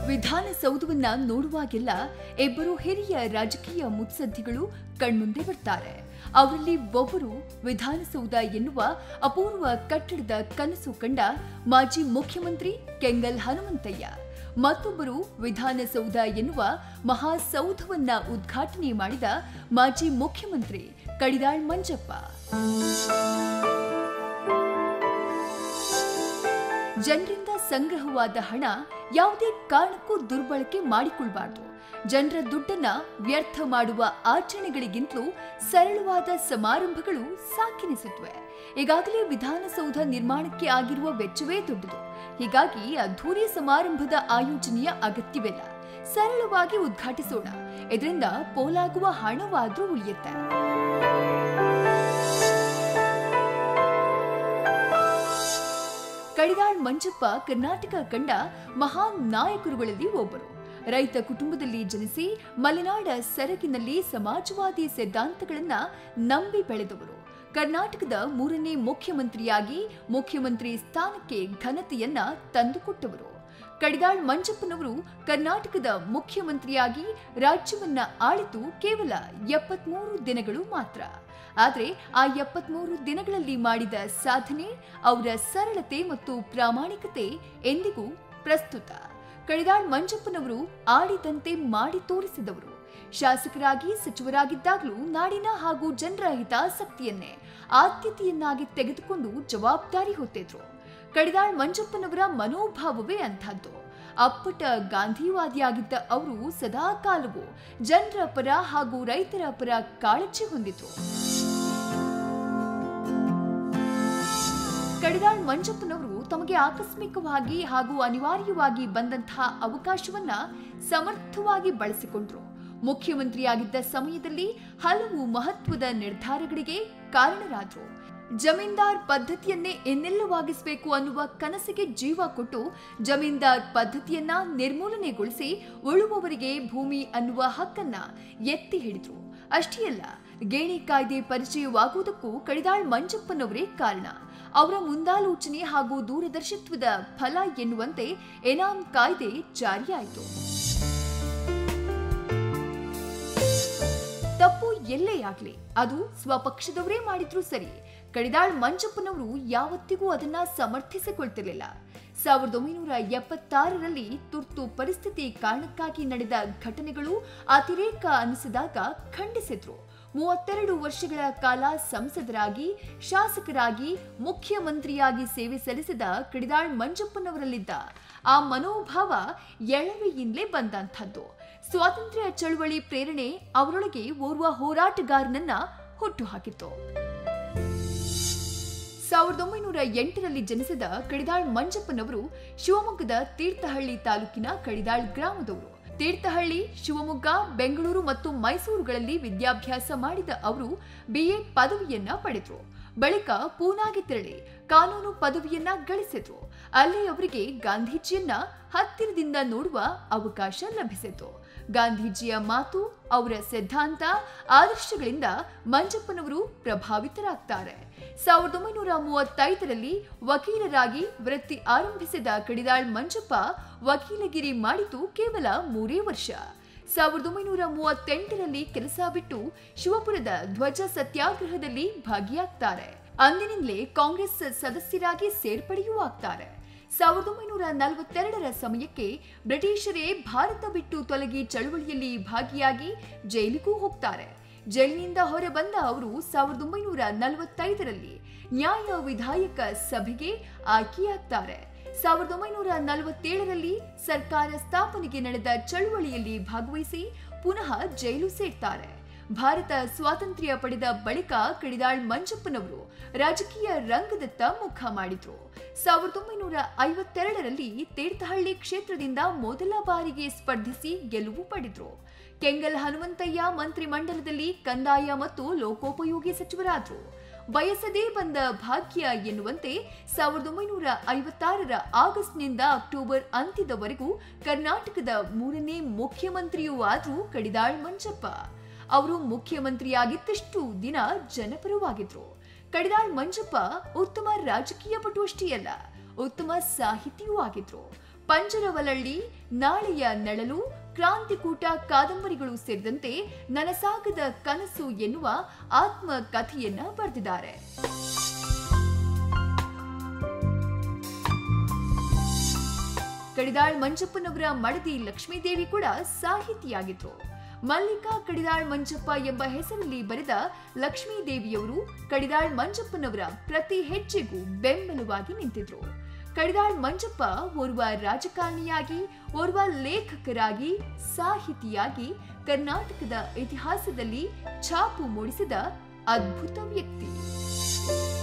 ವಿಧಾನಸೌಧವನ್ನ ನೋಡುವಾಗೆಲ್ಲ ಇಬ್ಬರು ಹಿರಿಯ ರಾಜಕೀಯ ಮುತ್ಸದ್ದಿಗಳು ಕಣ್ಮುಂದೆ ಬರ್ತಾರೆ ಅವರಲ್ಲಿ ಒಬ್ಬರು ವಿಧಾನಸೌಧ ಎನ್ನುವ ಅಪೂರ್ವ ಕಟ್ಟಡದ ಕನಸು ಕಂಡ ಮಾಜಿ ಮುಖ್ಯಮಂತ್ರಿ ಕೆಂಗಲ್ ಹನುಮಂತಯ್ಯ ಮತ್ತೊಬ್ಬರು ವಿಧಾನಸೌಧ ಎನ್ನುವ ಮಹಾಸೌಧವನ್ನ ಉದ್ಘಾಟನೆ ಮಾಡಿದ ಮಾಜಿ ಮುಖ್ಯಮಂತ್ರಿ ಕಡಿದಾಳ್ ಮಂಜಪ್ಪ ಜನರಿಂದ ಸಂಗ್ರಹವಾದ ಹಣ ಯಾವುದೇ ಕಾರಣಕ್ಕೂ ದುರ್ಬಳಕೆ ಮಾಡಿಕೊಳ್ಬಾರ್ದು ಜನರ ದುಡ್ಡನ್ನ ವ್ಯರ್ಥ ಮಾಡುವ ಆಚರಣೆಗಳಿಗಿಂತಲೂ ಸರಳವಾದ ಸಮಾರಂಭಗಳು ಸಾಕೆನಿಸುತ್ತವೆ ಈಗಾಗಲೇ ವಿಧಾನಸೌಧ ನಿರ್ಮಾಣಕ್ಕೆ ಆಗಿರುವ ವೆಚ್ಚವೇ ದೊಡ್ಡದು ಹೀಗಾಗಿ ಅದ್ಧೂರಿ ಸಮಾರಂಭದ ಆಯೋಜನೆಯ ಅಗತ್ಯವಿಲ್ಲ ಸರಳವಾಗಿ ಉದ್ಘಾಟಿಸೋಣ ಇದರಿಂದ ಪೋಲಾಗುವ ಹಣವಾದ್ರೂ ಉಳಿಯುತ್ತೆ ಕಡಿದಾಳ್ ಮಂಜಪ್ಪ ಕರ್ನಾಟಕ ಕಂಡ ಮಹಾನ್ ನಾಯಕರುಗಳಲ್ಲಿ ಒಬ್ಬರು ರೈತ ಕುಟುಂಬದಲ್ಲಿ ಜನಿಸಿ ಮಲೆನಾಡ ಸೆರಗಿನಲ್ಲಿ ಸಮಾಜವಾದಿ ಸಿದ್ಧಾಂತಗಳನ್ನ ನಂಬಿ ಬೆಳೆದವರು ಕರ್ನಾಟಕದ ಮೂರನೇ ಮುಖ್ಯಮಂತ್ರಿಯಾಗಿ ಮುಖ್ಯಮಂತ್ರಿ ಸ್ಥಾನಕ್ಕೆ ಘನತೆಯನ್ನ ತಂದುಕೊಟ್ಟವರು ಕಡಿದಾಳ್ ಮಂಜಪ್ಪನವರು ಕರ್ನಾಟಕದ ಮುಖ್ಯಮಂತ್ರಿಯಾಗಿ ರಾಜ್ಯವನ್ನ ಆಳಿತು ಕೇವಲ ಎಪ್ಪತ್ಮೂರು ದಿನಗಳು ಮಾತ್ರ ಆದರೆ ಆ ಎಪ್ಪತ್ಮೂರು ದಿನಗಳಲ್ಲಿ ಮಾಡಿದ ಸಾಧನೆ ಅವರ ಸರಳತೆ ಮತ್ತು ಪ್ರಾಮಾಣಿಕತೆ ಎಂದಿಗೂ ಪ್ರಸ್ತುತ ಕಡಿದಾಳ್ ಮಂಜಪ್ಪನವರು ಆಡಿದಂತೆ ಮಾಡಿ ತೋರಿಸಿದವರು ಶಾಸಕರಾಗಿ ಸಚಿವರಾಗಿದ್ದಾಗಲೂ ನಾಡಿನ ಹಾಗೂ ಜನರ ಹಿತಾಸಕ್ತಿಯನ್ನೇ ಆದ್ಯತೆಯನ್ನಾಗಿ ತೆಗೆದುಕೊಂಡು ಜವಾಬ್ದಾರಿ ಹೊತ್ತಿದ್ರು ಕಡಿದಾಳ್ ಮಂಜಪ್ಪನವರ ಮನೋಭಾವವೇ ಅಂಥದ್ದು ಅಪ್ಪಟ ಗಾಂಧಿವಾದಿಯಾಗಿದ್ದ ಅವರು ಸದಾ ಕಾಲವೂ ಜನರ ಪರ ಹಾಗೂ ರೈತರ ಪರ ಕಾಳಜಿ ಹೊಂದಿದ್ರು ಕಡಿದಾಳ್ ಮಂಜಪ್ಪನವರು ತಮಗೆ ಆಕಸ್ಮಿಕವಾಗಿ ಹಾಗೂ ಅನಿವಾರ್ಯವಾಗಿ ಬಂದಂತಹ ಅವಕಾಶವನ್ನ ಸಮರ್ಥವಾಗಿ ಬಳಸಿಕೊಂಡ್ರು ಮುಖ್ಯಮಂತ್ರಿಯಾಗಿದ್ದ ಸಮಯದಲ್ಲಿ ಹಲವು ಮಹತ್ವದ ನಿರ್ಧಾರಗಳಿಗೆ ಕಾರಣರಾದ್ರು ಜಮೀನ್ದಾರ್ ಪದ್ಧತಿಯನ್ನೇ ಇನ್ನೆಲ್ಲವಾಗಿಸಬೇಕು ಅನ್ನುವ ಕನಸಿಗೆ ಜೀವ ಕೊಟ್ಟು ಜಮೀನ್ದಾರ್ ಪದ್ಧತಿಯನ್ನ ನಿರ್ಮೂಲನೆಗೊಳಿಸಿ ಉಳುವವರಿಗೆ ಭೂಮಿ ಅನ್ನುವ ಹಕ್ಕನ್ನ ಎತ್ತಿ ಹಿಡಿದ್ರು ಅಷ್ಟೇ ಅಲ್ಲ ಗೇಣಿ ಕಾಯ್ದೆ ಪರಿಚಯವಾಗುವುದಕ್ಕೂ ಕಡಿದಾಳ್ ಮಂಜಪ್ಪನವರೇ ಕಾರಣ ಅವರ ಮುಂದಾಲೋಚನೆ ಹಾಗೂ ದೂರದರ್ಶಿತ್ವದ ಫಲ ಎನ್ನುವಂತೆ ಎನಾಮ್ ಕಾಯ್ದೆ ಜಾರಿಯಾಯಿತು ತಪ್ಪು ಎಲ್ಲೇ ಆಗ್ಲಿ ಅದು ಸ್ವಪಕ್ಷದವರೇ ಮಾಡಿದ್ರು ಸರಿ ಕಡಿದಾಳ್ ಮಂಜಪ್ಪನವರು ಯಾವತ್ತಿಗೂ ಅದನ್ನ ಸಮರ್ಥಿಸಿಕೊಳ್ತಿರ್ಲಿಲ್ಲ ಸಾವಿರದ ಒಂಬೈನೂರ ಎಪ್ಪತ್ತಾರರಲ್ಲಿ ತುರ್ತು ಪರಿಸ್ಥಿತಿ ಕಾರಣಕ್ಕಾಗಿ ನಡೆದ ಘಟನೆಗಳು ಅತಿರೇಕ ಅನಿಸಿದಾಗ ಖಂಡಿಸಿದ್ರು ಮೂವತ್ತೆರಡು ವರ್ಷಗಳ ಕಾಲ ಸಂಸದರಾಗಿ ಶಾಸಕರಾಗಿ ಮುಖ್ಯಮಂತ್ರಿಯಾಗಿ ಸೇವೆ ಸಲ್ಲಿಸಿದ ಕಡಿದಾಳ್ ಮಂಜಪ್ಪನವರಲ್ಲಿದ್ದ ಆ ಮನೋಭಾವ ಎಳವೆಯಿಂದಲೇ ಬಂದಂಥದ್ದು ಸ್ವಾತಂತ್ರ್ಯ ಚಳವಳಿ ಪ್ರೇರಣೆ ಅವರೊಳಗೆ ಓರ್ವ ಹೋರಾಟಗಾರನನ್ನ ಹುಟ್ಟುಹಾಕಿತು ಸಾವಿರದ ಒಂಬೈನೂರ ಎಂಟರಲ್ಲಿ ಜನಿಸಿದ ಕಡಿದಾಳ್ ಮಂಜಪ್ಪನವರು ಶಿವಮೊಗ್ಗದ ತೀರ್ಥಹಳ್ಳಿ ತಾಲೂಕಿನ ಕಡಿದಾಳ್ ಗ್ರಾಮದವರು ತೀರ್ಥಹಳ್ಳಿ ಶಿವಮೊಗ್ಗ ಬೆಂಗಳೂರು ಮತ್ತು ಮೈಸೂರುಗಳಲ್ಲಿ ವಿದ್ಯಾಭ್ಯಾಸ ಮಾಡಿದ ಅವರು ಬಿಎ ಪದವಿಯನ್ನ ಪಡೆದರು ಬಳಿಕ ಪೂನಾಗೆ ತೆರಳಿ ಕಾನೂನು ಪದವಿಯನ್ನ ಗಳಿಸಿದ್ರು ಅಲ್ಲಿ ಅವರಿಗೆ ಗಾಂಧೀಜಿಯನ್ನ ಹತ್ತಿರದಿಂದ ನೋಡುವ ಅವಕಾಶ ಲಭಿಸಿತು ಗಾಂಧೀಜಿಯ ಮಾತು ಅವರ ಸಿದ್ಧಾಂತ ಆದರ್ಶಗಳಿಂದ ಮಂಜಪ್ಪನವರು ಪ್ರಭಾವಿತರಾಗ್ತಾರೆ ಸಾವಿರದ ಒಂಬೈನೂರ ಮೂವತ್ತೈದರಲ್ಲಿ ವಕೀಲರಾಗಿ ವೃತ್ತಿ ಆರಂಭಿಸಿದ ಕಡಿದಾಳ್ ಮಂಜಪ್ಪ ವಕೀಲಗಿರಿ ಮಾಡಿತು ಕೇವಲ ಮೂರೇ ವರ್ಷ ಸಾವಿರದ ಒಂಬೈನೂರ ಮೂವತ್ತೆಂಟರಲ್ಲಿ ಕೆಲಸ ಬಿಟ್ಟು ಶಿವಪುರದ ಧ್ವಜ ಸತ್ಯಾಗ್ರಹದಲ್ಲಿ ಭಾಗಿಯಾಗ್ತಾರೆ ಅಂದಿನಿಂದಲೇ ಕಾಂಗ್ರೆಸ್ ಸದಸ್ಯರಾಗಿ ಸೇರ್ಪಡೆಯೂ ಆಗ್ತಾರೆ ಸಾವಿರದ ಒಂಬೈನೂರ ನಲವತ್ತೆರಡರ ಸಮಯಕ್ಕೆ ಬ್ರಿಟಿಷರೇ ಭಾರತ ಬಿಟ್ಟು ತೊಲಗಿ ಚಳವಳಿಯಲ್ಲಿ ಭಾಗಿಯಾಗಿ ಜೈಲಿಗೂ ಹೋಗ್ತಾರೆ ಜೈಲಿನಿಂದ ಹೊರಬಂದ ಅವರು ಸಾವಿರದ ಒಂಬೈನೂರ ನಲವತ್ತೈದರಲ್ಲಿ ನ್ಯಾಯ ವಿಧಾಯಕ ಸಭೆಗೆ ಆಯ್ಕೆಯಾಗ್ತಾರೆ ಸಾವಿರದ ಒಂಬೈನೂರ ನಲವತ್ತೇಳರಲ್ಲಿ ಸರ್ಕಾರ ಸ್ಥಾಪನೆಗೆ ನಡೆದ ಚಳುವಳಿಯಲ್ಲಿ ಭಾಗವಹಿಸಿ ಪುನಃ ಜೈಲು ಸೇರ್ತಾರೆ ಭಾರತ ಸ್ವಾತಂತ್ರ್ಯ ಪಡೆದ ಬಳಿಕ ಕಡಿದಾಳ್ ಮಂಜಪ್ಪನವರು ರಾಜಕೀಯ ರಂಗದತ್ತ ಮುಖ ಮಾಡಿದ್ರು ಸಾವಿರದ ಒಂಬೈನೂರ ಐವತ್ತೆರಡರಲ್ಲಿ ತೀರ್ಥಹಳ್ಳಿ ಕ್ಷೇತ್ರದಿಂದ ಮೊದಲ ಬಾರಿಗೆ ಸ್ಪರ್ಧಿಸಿ ಗೆಲುವು ಪಡೆದ್ರು ಕೆಂಗಲ್ ಹನುಮಂತಯ್ಯ ಮಂತ್ರಿಮಂಡಲದಲ್ಲಿ ಕಂದಾಯ ಮತ್ತು ಲೋಕೋಪಯೋಗಿ ಸಚಿವರಾದ್ರು ಬಯಸದೇ ಬಂದ ಭಾಗ್ಯ ಎನ್ನುವಂತೆ ಸಾವಿರದ ಒಂಬೈನೂರ ಐವತ್ತಾರರ ಆಗಸ್ಟ್ನಿಂದ ಅಕ್ಟೋಬರ್ ಅಂತ್ಯದವರೆಗೂ ಕರ್ನಾಟಕದ ಮೂರನೇ ಮುಖ್ಯಮಂತ್ರಿಯೂ ಆದ್ರೂ ಕಡಿದಾಳ್ ಮಂಜಪ್ಪ ಅವರು ಮುಖ್ಯಮಂತ್ರಿಯಾಗಿದ್ದಷ್ಟು ದಿನ ಜನಪರವಾಗಿದ್ರು ಕಡಿದಾಳ್ ಮಂಜಪ್ಪ ಉತ್ತಮ ರಾಜಕೀಯ ಪಟು ಅಷ್ಟೇ ಅಲ್ಲ ಉತ್ತಮ ಸಾಹಿತಿಯೂ ಆಗಿದ್ರು ಪಂಜರವಲಳ್ಳಿ ನಾಳೆಯ ನೆಳಲು ಕ್ರಾಂತಿಕೂಟ ಕಾದಂಬರಿಗಳು ಸೇರಿದಂತೆ ನನಸಾಗದ ಕನಸು ಎನ್ನುವ ಆತ್ಮಕಥೆಯನ್ನ ಬರೆದಿದ್ದಾರೆ ಕಡಿದಾಳ್ ಮಂಜಪ್ಪನವರ ಮಡದಿ ಲಕ್ಷ್ಮೀದೇವಿ ಕೂಡ ಸಾಹಿತಿಯಾಗಿದ್ರು ಮಲ್ಲಿಕಾ ಕಡಿದಾಳ್ ಮಂಜಪ್ಪ ಎಂಬ ಹೆಸರಲ್ಲಿ ಬರೆದ ಲಕ್ಷ್ಮೀದೇವಿಯವರು ಕಡಿದಾಳ್ ಮಂಜಪ್ಪನವರ ಪ್ರತಿ ಹೆಜ್ಜೆಗೂ ಬೆಂಬಲವಾಗಿ ನಿಂತಿದ್ರು ಕಡಿದಾಳ್ ಮಂಜಪ್ಪ ಓರ್ವ ರಾಜಕಾರಣಿಯಾಗಿ ಓರ್ವ ಲೇಖಕರಾಗಿ ಸಾಹಿತಿಯಾಗಿ ಕರ್ನಾಟಕದ ಇತಿಹಾಸದಲ್ಲಿ ಛಾಪು ಮೂಡಿಸಿದ ಅದ್ಭುತ ವ್ಯಕ್ತಿ